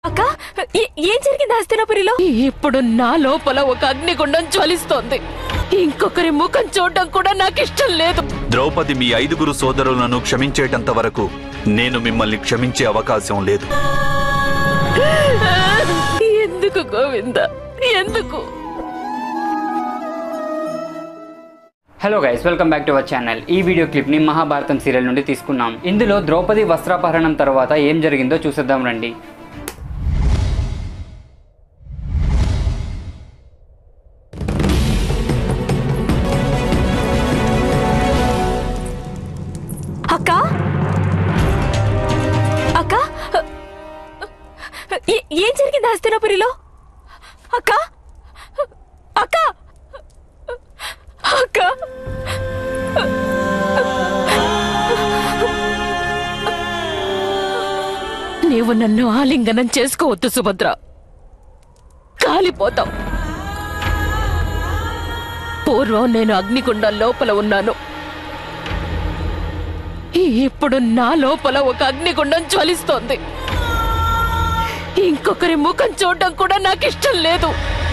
అక్క ఏ- ఏం జరిగింది హస్తినపురిలో ఇప్పుడు నా లోపల ఒక అగ్నిగుండం జ్వలిస్తోంది ఇంకొకరి ముఖం చూడడం కూడా నాకు ఇష్టం లేదు ద్రౌపది మీ ఐదుగురు సోదరులను క్షమించేటంత వరకు నేను మిమ్మల్ని క్షమించే అవకాశం లేదు ఎందుకు గోవింద ఎందుకు hello guys welcome back to our channel ఈ వీడియో క్లిప్ని మహాభారతం సీరియల్ నుండి తీసుకున్నాం ఇందులో ద్రౌపది వస్త్రాపహరణం తర్వాత ఏం జరిగిందో చూసేద్దాం రండి అక్క అక్క ఏ- ఏం జరిగింది హస్తినపురిలో అక్క అక్క అక్క నీవు నన్ను ఆలింగనం చేసుకోవద్దు సుభద్ర కాలిపోతావు పూర్వం నేను అగ్నిగుండం లోపల ఉన్నాను ఇప్పుడు నా లోపల ఒక అగ్నిగుండం జ్వలిస్తోంది ఇంకొకరి ముఖం చూడడం కూడా నాకు ఇష్టం లేదు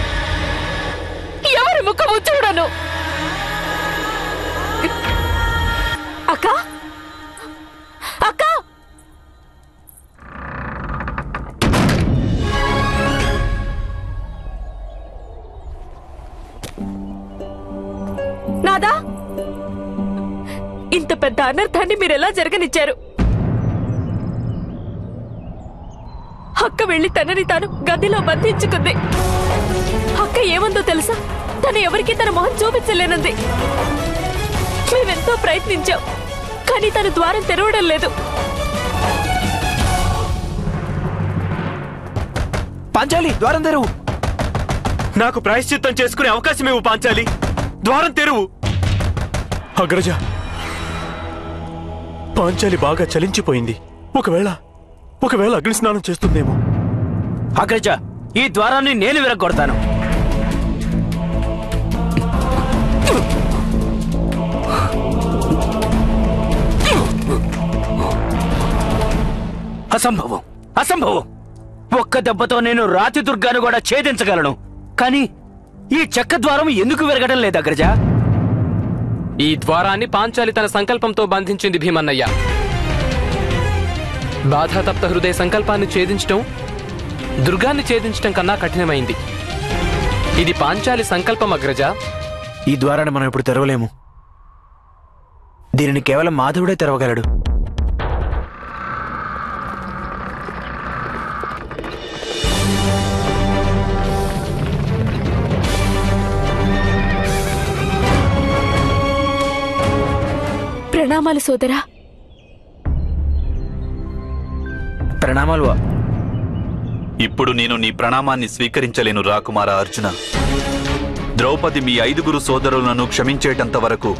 ఎవరి ముఖము చూడను అక్క అక్క నాదా ఇంత పెద్ద అనర్థాన్ని మీరు ఎలా జరగనిచ్చారు అక్క వెళ్లి తనని తాను గదిలో బంధించుకుంది అక్క ఏమందో తెలుసా తను ఎవరికి తన మొహం చూపించలేనంది మేమెంతో ప్రయత్నించాం కానీ తను ద్వారం తెరవడం లేదు పాంచాలి ద్వారం తెరువు నాకు ప్రాయశ్చిత్తం చేసుకునే అవకాశం ఇవ్వు పాంచాలి ద్వారం తెరువు అగ్రజ పాంచాలి బాగా చలించిపోయింది ఒకవేళ ఒకవేళ అగ్ని స్నానం చేస్తుందేమో అగ్రజ ఈ ద్వారాన్ని నేను విరగొడతాను అసంభవం అసంభవం ఒక్క దెబ్బతో నేను రాతి దుర్గాను కూడా ఛేదించగలను కానీ ఈ చెక్క ద్వారం ఎందుకు విరగడం లేదు అగ్రజ ఈ ద్వారాన్ని పాంచాలి తన సంకల్పంతో బంధించింది భీమన్నయ్య బాధాతప్త హృదయ సంకల్పాన్ని ఛేదించటం దుర్గాన్ని ఛేదించటం కన్నా కఠినమైంది ఇది పాంచాలి సంకల్పం అగ్రజ ఈ ద్వారాన్ని మనం ఇప్పుడు తెరవలేము దీనిని కేవలం మాధవుడే తెరవగలడు ప్రణామాలు సోదరా ప్రణామాలు ఇప్పుడు నేను నీ ప్రణామాన్ని స్వీకరించలేను రాకుమార అర్జున ద్రౌపది మీ ఐదుగురు సోదరులను క్షమించేటంత వరకు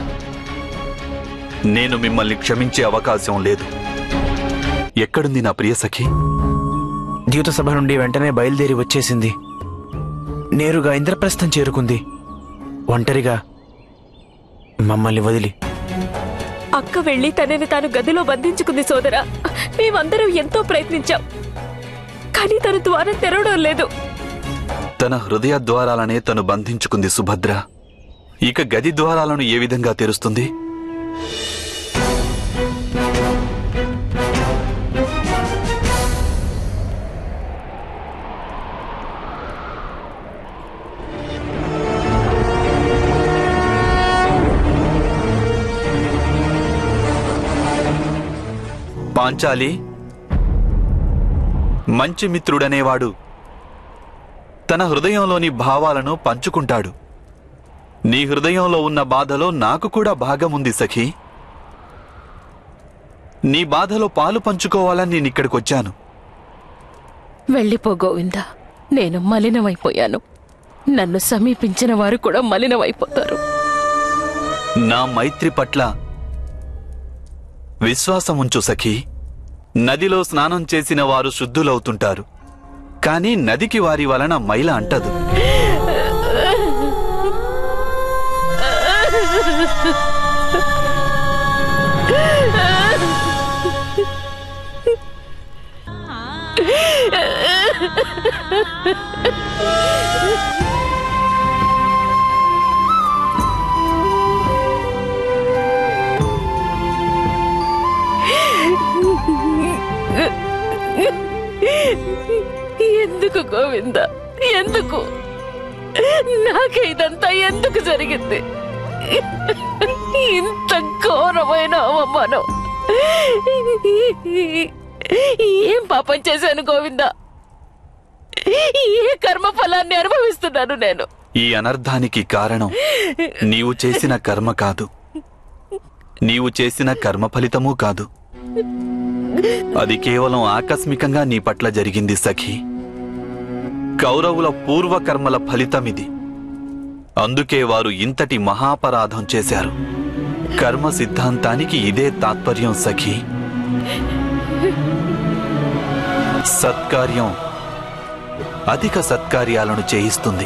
నేను మిమ్మల్ని క్షమించే అవకాశం లేదు ఎక్కడుంది నా ప్రియ సఖి ద్యూత సభ నుండి వెంటనే బయలుదేరి వచ్చేసింది నేరుగా ఇంద్రప్రస్థం చేరుకుంది ఒంటరిగా మమ్మల్ని వదిలి అక్క వెళ్లి తనని తాను గదిలో బంధించుకుంది సోదరా మేమందరం ఎంతో ప్రయత్నించాం కానీ తను ద్వారం తెరవడం లేదు తన హృదయ ద్వారాలనే తను బంధించుకుంది సుభద్ర ఇక గది ద్వారాలను ఏ విధంగా తెరుస్తుంది పాంచాలి మంచి మిత్రుడనేవాడు తన హృదయంలోని భావాలను పంచుకుంటాడు నీ హృదయంలో ఉన్న బాధలో నాకు కూడా భాగముంది సఖీ నీ బాధలో పాలు పంచుకోవాలని నేను ఇక్కడికి వచ్చాను వెళ్ళిపో గోవింద నేను మలినమైపోయాను నన్ను సమీపించిన వారు కూడా మలినమైపోతారు నా మైత్రి పట్ల విశ్వాసముంచు సఖీ నదిలో స్నానం చేసిన వారు శుద్ధులవుతుంటారు కానీ నదికి వారి వలన మైల అంటదు ఎందుకు గోవింద ఎందుకు నాకే ఇదంతా ఎందుకు జరిగింది ఇంత ఘోరమైన అవమానం ఏం పాపం చేశాను గోవింద ఏ కర్మ ఫలాన్ని అనుభవిస్తున్నాను నేను ఈ అనర్థానికి కారణం నీవు చేసిన కర్మ కాదు నీవు చేసిన కర్మ ఫలితమూ కాదు అది కేవలం ఆకస్మికంగా నీ పట్ల జరిగింది సఖి కౌరవుల పూర్వకర్మల ఫలితమిది అందుకే వారు ఇంతటి మహాపరాధం చేశారు కర్మ సిద్ధాంతానికి ఇదే తాత్పర్యం సఖి సత్కార్యం అధిక సత్కార్యాలను చేయిస్తుంది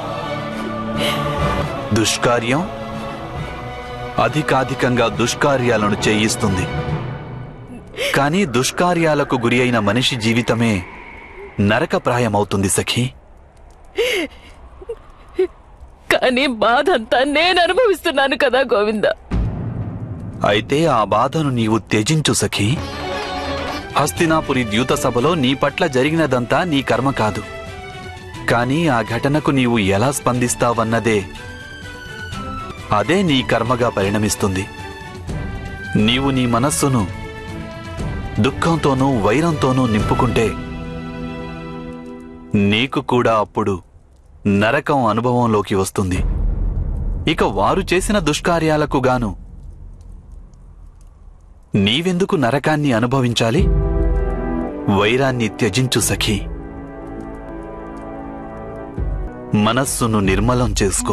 దుష్కార్యం అధికాధికంగా దుష్కార్యాలను చేయిస్తుంది కానీ దుష్కార్యాలకు గురి అయిన మనిషి జీవితమే నరకప్రాయమవుతుంది సఖీ కానీ బాధంతా నేను అనుభవిస్తున్నాను కదా గోవింద అయితే ఆ బాధను నీవు త్యజించు సఖీ హస్తినాపురి ద్యూత సభలో నీ పట్ల జరిగినదంతా నీ కర్మ కాదు కానీ ఆ ఘటనకు నీవు ఎలా స్పందిస్తావన్నదే అదే నీ కర్మగా పరిణమిస్తుంది నీవు నీ మనస్సును దుఃఖంతోనూ వైరంతోనూ నింపుకుంటే నీకు కూడా అప్పుడు నరకం అనుభవంలోకి వస్తుంది ఇక వారు చేసిన దుష్కార్యాలకు గాను నీవెందుకు నరకాన్ని అనుభవించాలి వైరాన్ని త్యజించు సఖీ మనస్సును నిర్మలం చేసుకో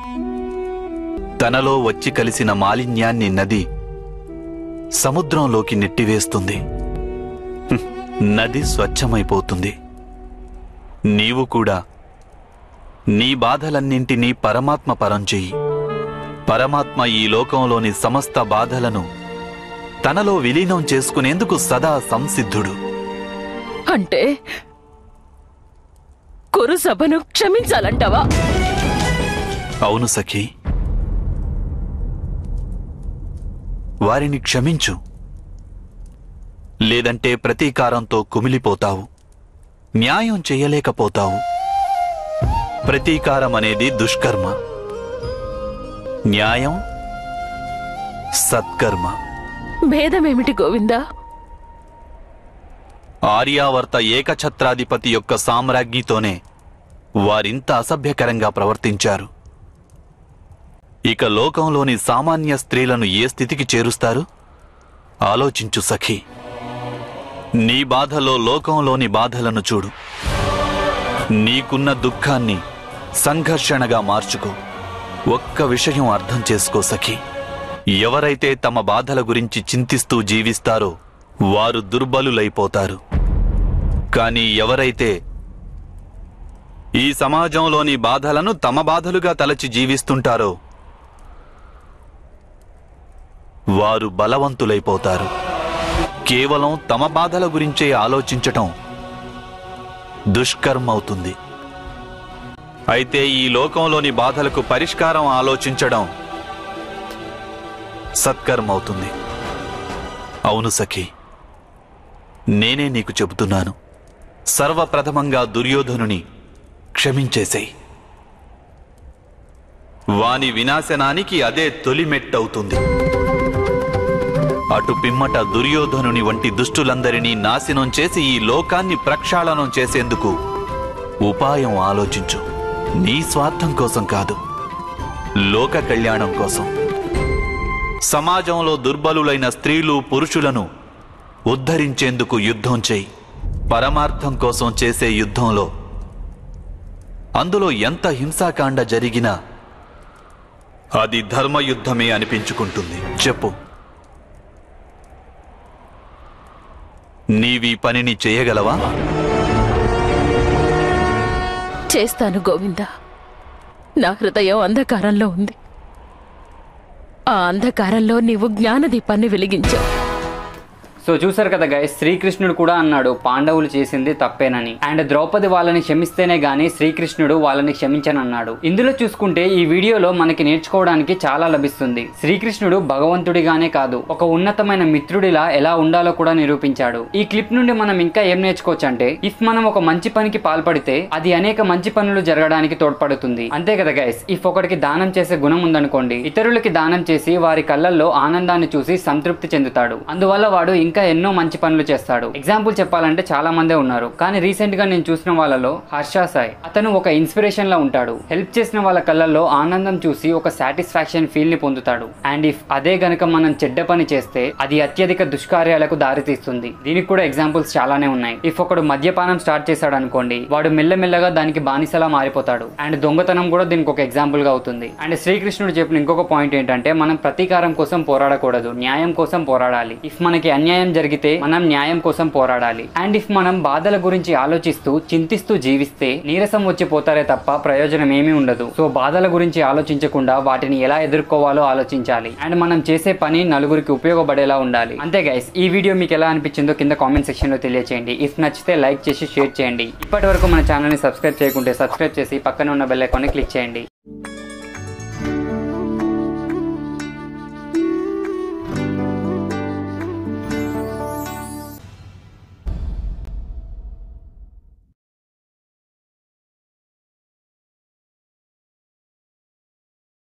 తనలో వచ్చి కలిసిన మాలిన్యాన్ని నది సముద్రంలోకి నెట్టివేస్తుంది హ్మ్, నది స్వచ్ఛమైపోతుంది నీవు కూడా నీ బాధలన్నింటినీ పరమాత్మ పరం చెయ్యి పరమాత్మ ఈ లోకంలోని సమస్త బాధలను తనలో విలీనం చేసుకునేందుకు సదా సంసిద్ధుడు అంటే కురు సభను క్షమించాలంటావా అవును సఖీ వారిని క్షమించు లేదంటే ప్రతీకారంతో కుమిలిపోతావు న్యాయం చేయలేకపోతావు ప్రతీకారం అనేది దుష్కర్మ న్యాయం సత్కర్మ భేదమేమిటి గోవిందా ఆర్యావర్త ఏకఛత్రాధిపతి యొక్క సామ్రాజ్ఞితోనే వారింత అసభ్యకరంగా ప్రవర్తించారు ఇక లోకంలోని సామాన్య స్త్రీలను ఏ స్థితికి చేరుస్తారు ఆలోచించు సఖీ నీ బాధలో లోకంలోని బాధలను చూడు నీకున్న దుఃఖాన్ని సంఘర్షణగా మార్చుకో ఒక్క విషయం అర్థం చేసుకో సఖీ ఎవరైతే తమ బాధల గురించి చింతిస్తూ జీవిస్తారో వారు దుర్బలులైపోతారు కానీ ఎవరైతే ఈ సమాజంలోని బాధలను తమ బాధలుగా తలచి జీవిస్తుంటారో వారు బలవంతులైపోతారు కేవలం తమ బాధల గురించే ఆలోచించటం దుష్కర్మవుతుంది అయితే ఈ లోకంలోని బాధలకు పరిష్కారం ఆలోచించడం సత్కర్మవుతుంది అవును సఖీ నేనే నీకు చెబుతున్నాను సర్వప్రథమంగా దుర్యోధనుని క్షమించేసేయ్ వాని వినాశనానికి అదే తొలి మెట్టవుతుంది అటు పిమ్మట దుర్యోధనుని వంటి దుష్టులందరినీ నాశనం చేసి ఈ లోకాన్ని ప్రక్షాళనం చేసేందుకు ఉపాయం ఆలోచించు నీ స్వార్థం కోసం కాదు లోక కళ్యాణం కోసం సమాజంలో దుర్బలులైన స్త్రీలు పురుషులను ఉద్ధరించేందుకు యుద్ధం చేయి పరమార్థం కోసం చేసే యుద్ధంలో అందులో ఎంత హింసాకాండ జరిగినా అది ధర్మయుద్ధమే అనిపించుకుంటుంది చెప్పు నీవీ పనిని చేయగలవా చేస్తాను గోవింద నా హృదయం అంధకారంలో ఉంది ఆ అంధకారంలో నీవు జ్ఞానదీపాన్ని వెలిగించావు సో చూసారు కదా గైస్ శ్రీకృష్ణుడు కూడా అన్నాడు పాండవులు చేసింది తప్పేనని అండ్ ద్రౌపది వాళ్ళని క్షమిస్తేనే గాని శ్రీకృష్ణుడు వాళ్ళని క్షమించనన్నాడు ఇందులో చూసుకుంటే ఈ వీడియోలో మనకి నేర్చుకోవడానికి చాలా లభిస్తుంది శ్రీకృష్ణుడు భగవంతుడిగానే కాదు ఒక ఉన్నతమైన మిత్రుడిలా ఎలా ఉండాలో కూడా నిరూపించాడు ఈ క్లిప్ నుండి మనం ఇంకా ఏం నేర్చుకోవచ్చు అంటే ఇఫ్ మనం ఒక మంచి పనికి పాల్పడితే అది అనేక మంచి పనులు జరగడానికి తోడ్పడుతుంది అంతే కదా గైస్ ఇఫ్ ఒకడికి దానం చేసే గుణం ఉందనుకోండి ఇతరులకి దానం చేసి వారి కళ్ళల్లో ఆనందాన్ని చూసి సంతృప్తి చెందుతాడు అందువల్ల వాడు ఇంకా ఎన్నో మంచి పనులు చేస్తాడు ఎగ్జాంపుల్ చెప్పాలంటే చాలా మందే ఉన్నారు కానీ రీసెంట్ గా నేను చూసిన వాళ్ళలో హర్ష సాయి అతను ఒక ఇన్స్పిరేషన్ లా ఉంటాడు హెల్ప్ చేసిన వాళ్ళ కళ్ళల్లో ఆనందం చూసి ఒక సాటిస్ఫాక్షన్ ఫీల్ ని పొందుతాడు అండ్ ఇఫ్ అదే గనుక మనం చెడ్డ పని చేస్తే అది అత్యధిక దుష్కార్యాలకు దారితీస్తుంది దీనికి కూడా ఎగ్జాంపుల్స్ చాలానే ఉన్నాయి ఇఫ్ ఒకడు మద్యపానం స్టార్ట్ చేశాడు అనుకోండి వాడు మెల్లమెల్లగా దానికి బానిసలా మారిపోతాడు అండ్ దొంగతనం కూడా దీనికి ఒక ఎగ్జాంపుల్ గా అవుతుంది అండ్ శ్రీకృష్ణుడు చెప్పిన ఇంకొక పాయింట్ ఏంటంటే మనం ప్రతీకారం కోసం పోరాడకూడదు న్యాయం కోసం పోరాడాలి ఇఫ్ మనకి అన్యాయం జరిగితే మనం న్యాయం కోసం పోరాడాలి అండ్ ఇఫ్ మనం బాధల గురించి ఆలోచిస్తూ చింతిస్తూ జీవిస్తే నీరసం వచ్చి పోతారే తప్ప ప్రయోజనం ఏమీ ఉండదు సో బాధల గురించి ఆలోచించకుండా వాటిని ఎలా ఎదుర్కోవాలో ఆలోచించాలి అండ్ మనం చేసే పని నలుగురికి ఉపయోగపడేలా ఉండాలి అంతే గైస్ ఈ వీడియో మీకు ఎలా అనిపించిందో కింద కామెంట్ సెక్షన్ లో తెలియచేయండి ఇఫ్ నచ్చితే లైక్ చేసి షేర్ చేయండి ఇప్పటి వరకు మన ఛానల్ ని సబ్స్క్రైబ్ చేయకుంటే సబ్స్క్రైబ్ చేసి పక్కన ఉన్న బెల్ ఐకాన్ క్లిక్ చేయండి